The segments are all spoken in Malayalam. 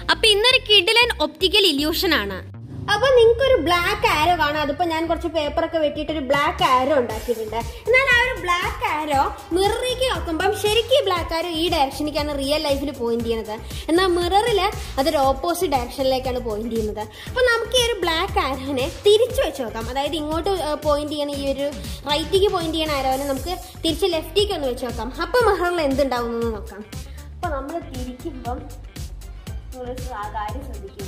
അപ്പൊ ഇന്നൊരു കിഡിലൻ ഒപ്റ്റിക്കൽ ഇല്യൂഷൻ ആണ് അപ്പൊ നിങ്ങൾക്ക് ഒരു ബ്ലാക്ക് ആരോ കാണാം അതിപ്പോ ഞാൻ കുറച്ച് പേപ്പറൊക്കെ വെട്ടിയിട്ട് ഒരു ബ്ലാക്ക് ആരോ ഉണ്ടാക്കിയിട്ടുണ്ട് എന്നാൽ ആ ഒരു ബ്ലാക്ക് ആരോ മിററിലേക്ക് നോക്കുമ്പം ശരിക്കും ബ്ലാക്ക് ആരോ ഈ ഡയറക്ഷനിലേക്കാണ് റിയൽ ലൈഫിൽ പോയിന്റ് ചെയ്യുന്നത് എന്നാൽ മിററിൽ അതൊരു ഓപ്പോസിറ്റ് ഡയറക്ഷനിലേക്കാണ് പോയിന്റ് ചെയ്യുന്നത് അപ്പൊ നമുക്ക് ഈ ഒരു ബ്ലാക്ക് ആരോനെ തിരിച്ചു വെച്ച് നോക്കാം അതായത് ഇങ്ങോട്ട് പോയിന്റ് ചെയ്യണ ഈ ഒരു റൈറ്റിലേക്ക് പോയിന്റ് ചെയ്യണ ആരോനെ നമുക്ക് തിരിച്ച് ലെഫ്റ്റിലേക്ക് ഒന്ന് വെച്ച് നോക്കാം അപ്പൊ മിററിൽ എന്തുണ്ടാവും എന്ന് നോക്കാം അപ്പൊ നമ്മൾ തിരിക്കുമ്പം നിങ്ങളൊരു ആ കാര്യം ശ്രദ്ധിക്കും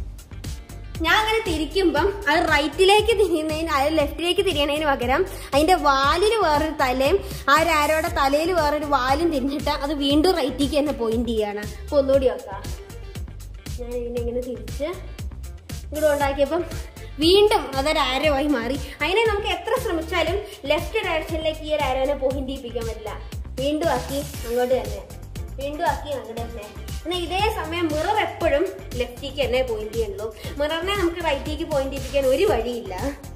ഞാൻ അങ്ങനെ തിരിക്കുമ്പം അത് റൈറ്റിലേക്ക് തിരിയുന്നതിന് അത് ലെഫ്റ്റിലേക്ക് തിരിയണതിന് പകരം അതിന്റെ വാലിൽ വേറൊരു തലയും ആ ഒരു ആരോടെ തലയിൽ വേറൊരു വാലും തിരിഞ്ഞിട്ട് അത് വീണ്ടും റൈറ്റിലേക്ക് തന്നെ പോയിന്റ് ചെയ്യാണ് അപ്പൊ ഒന്നുകൂടി നോക്കാം ഞാൻ ഇതിനെ ഇങ്ങനെ തിരിച്ച് ഇങ്ങോട്ട് ഉണ്ടാക്കിയപ്പം വീണ്ടും അതൊരു ആരോ ആയി മാറി അതിനെ നമുക്ക് എത്ര ശ്രമിച്ചാലും ലെഫ്റ്റ് ഡയറക്ഷനിലേക്ക് ഈ ഒരു ആരോനെ പോയിന്റ് ചെയ്യിപ്പിക്കാൻ പറ്റില്ല വീണ്ടും ആക്കി അങ്ങോട്ട് തന്നെ വീണ്ടും ആക്കി അങ്ങോട്ട് തന്നെ എന്നാൽ ഇതേ സമയം മിറർ എപ്പോഴും ലെഫ്റ്റിലേക്ക് തന്നെ പോയിന്റ് ചെയ്യുള്ളൂ മിററിനെ നമുക്ക് റൈറ്റിലേക്ക് പോയിന്റ് ചെയ്യിപ്പിക്കാൻ ഒരു വഴിയില്ല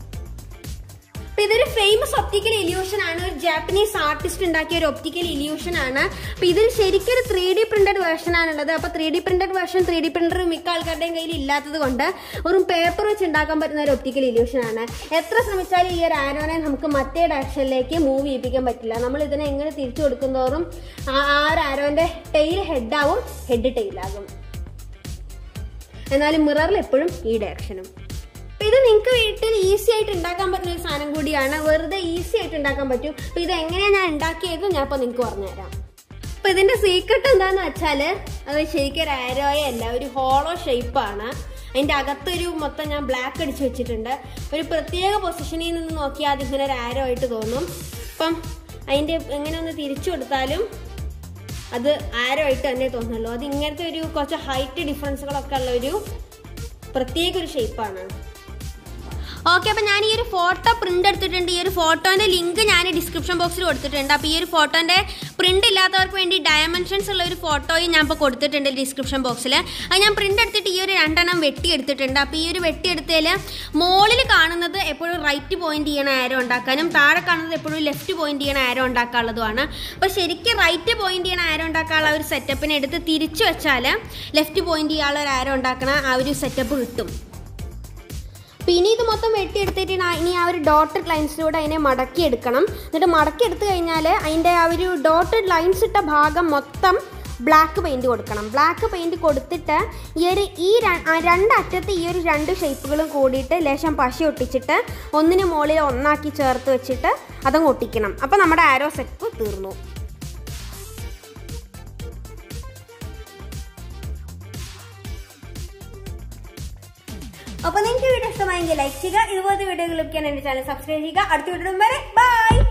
അപ്പൊ ഇതൊരു ഫേമസ് ഒപ്റ്റിക്കൽ ഇല്യൂഷൻ ആണ് ഒരു ജാപ്പനീസ് ആർട്ടിസ്റ്റ് ഉണ്ടാക്കിയ ഒരു ഒപ്റ്റിക്കൽ ഇല്യൂഷൻ ആണ് അപ്പൊ ഇതിൽ ശരിക്കും ഒരു ത്രീ ഡി പ്രിന്റഡ് വേർഷൻ ആണുള്ളത് അപ്പൊ three D printed version three D printer മിക്ക ആൾക്കാരുടെയും കയ്യിൽ ഇല്ലാത്തത് കൊണ്ട് ഒരു പേപ്പർ വെച്ച് ഉണ്ടാക്കാൻ പറ്റുന്ന ഒരു ഒപ്റ്റിക്കൽ ഇല്യൂഷൻ ആണ് എത്ര ശ്രമിച്ചാലും ഈ ഒരു ആരോനെ നമുക്ക് മറ്റേ ഡയറക്ഷനിലേക്ക് മൂവ് ചെയ്യിപ്പിക്കാൻ പറ്റില്ല നമ്മൾ ഇതിനെ എങ്ങനെ തിരിച്ചു കൊടുക്കുന്നതോറും ആ ആ ഒരു ആരോന്റെ ടെയിൽ ഹെഡാവും ഹെഡ് ടെയിലാകും എന്നാലും മിററിൽ എപ്പോഴും ഈ ഡയറക്ഷനും അപ്പൊ ഇത് നിങ്ങൾക്ക് വീട്ടിൽ ഈസി ആയിട്ട് ഉണ്ടാക്കാൻ പറ്റുന്ന ഒരു സാധനം കൂടിയാണ് വെറുതെ ഈസി ആയിട്ട് ഉണ്ടാക്കാൻ പറ്റും അപ്പൊ ഇത് എങ്ങനെയാണ് ഞാൻ ഉണ്ടാക്കിയത് ഞാൻ ഇപ്പൊ നിങ്ങൾക്ക് പറഞ്ഞുതരാം അപ്പൊ ഇതിന്റെ സീക്രട്ട് എന്താന്ന് വെച്ചാല് അത് ശരിക്കും ഒരു ആരോയ അല്ല ഒരു ഹോളോ ഷേപ്പാണ് അതിന്റെ അകത്തൊരു മൊത്തം ഞാൻ ബ്ലാക്ക് അടിച്ചു വെച്ചിട്ടുണ്ട് ഒരു പ്രത്യേക പൊസിഷനിൽ നിന്ന് നോക്കിയാൽ അത് ഇങ്ങനെ ഒരു ആരോ ആയിട്ട് തോന്നും അപ്പം അതിന്റെ എങ്ങനെ ഒന്ന് തിരിച്ചു കൊടുത്താലും അത് ആരോ ആയിട്ട് തന്നെ തോന്നുള്ളൂ അത് ഇങ്ങനത്തെ ഒരു കുറച്ച് ഹൈറ്റ് ഡിഫറൻസുകളൊക്കെ ഉള്ള ഒരു പ്രത്യേക ഒരു ഷേപ്പാണ് ഓക്കെ അപ്പം ഞാൻ ഈ ഒരു ഫോട്ടോ പ്രിന്റ് എടുത്തിട്ടുണ്ട് ഈ ഒരു ഫോട്ടോന്റെ ലിങ്ക് ഞാൻ ഡിസ്ക്രിപ്ഷൻ ബോക്സിൽ കൊടുത്തിട്ടുണ്ട് അപ്പോൾ ഈ ഒരു ഫോട്ടോന്റെ പ്രിന്റ് ഇല്ലാത്തവർക്ക് വേണ്ടി ഡയമെൻഷൻസ് ഉള്ള ഒരു ഫോട്ടോയും ഞാൻ ഇപ്പോൾ കൊടുത്തിട്ടുണ്ട് ഡിസ്ക്രിപ്ഷൻ ബോക്സിൽ അത് ഞാൻ പ്രിന്റ് എടുത്തിട്ട് ഈ ഒരു രണ്ടെണ്ണം വെട്ടിയെടുത്തിട്ടുണ്ട് അപ്പോൾ ഈ ഒരു വെട്ടിയെടുത്തതിൽ മുകളിൽ കാണുന്നത് എപ്പോഴും റൈറ്റ് പോയിന്റ് ചെയ്യണ ആരോ ഉണ്ടാക്കാനും താഴെ കാണുന്നത് എപ്പോഴും ലെഫ്റ്റ് പോയിന്റ് ചെയ്യണ ആരോ ഉണ്ടാക്കാനുള്ളതുമാണ് അപ്പോൾ ശരിക്കും റൈറ്റ് പോയിന്റ് ചെയ്യണ ആരോ ഉണ്ടാക്കാനുള്ള ഒരു സെറ്റപ്പിനെ എടുത്ത് തിരിച്ചു വെച്ചാൽ ലെഫ്റ്റ് പോയിന്റ് ചെയ്യാനുള്ള ഒരു ആരോ ഉണ്ടാക്കണ ആ ഒരു സെറ്റപ്പ് കിട്ടും അപ്പോൾ ഇനി ഇത് മൊത്തം വെട്ടിയെടുത്തിട്ട് ഇനി ആ- ഇനി ആ ഒരു ഡോട്ടഡ് ലൈൻസിലൂടെ അതിനെ മടക്കി എടുക്കണം എന്നിട്ട് മടക്കി എടുത്തു കഴിഞ്ഞാൽ അതിൻ്റെ ആ ഒരു ഡോട്ടഡ് ലൈൻസ് ഇട്ട ഭാഗം മൊത്തം ബ്ലാക്ക് പെയിൻറ് കൊടുക്കണം ബ്ലാക്ക് പെയിൻറ് കൊടുത്തിട്ട് ഈ ഒരു ഈ ര- ആ രണ്ടറ്റത്ത് ഈ ഒരു രണ്ട് ഷേപ്പുകളും കൂടിയിട്ട് ലേശം പശ ഒട്ടിച്ചിട്ട് ഒന്നിന് മുകളിൽ ഒന്നാക്കി ചേർത്ത് വെച്ചിട്ട് അതങ്ങ് ഒട്ടിക്കണം അപ്പോൾ നമ്മുടെ ആരോ സെറ്റ് തീർന്നു അപ്പോൾ നിങ്ങൾക്ക് വീഡിയോ ഇഷ്ടമായെങ്കിൽ ലൈക്ക് ചെയ്യുക ഇതുപോലത്തെ വീഡിയോകൾ ലഭിക്കാൻ എൻ്റെ ചാനൽ സബ്സ്ക്രൈബ് ചെയ്യുക അടുത്ത വീഡിയോ വരെ ബൈ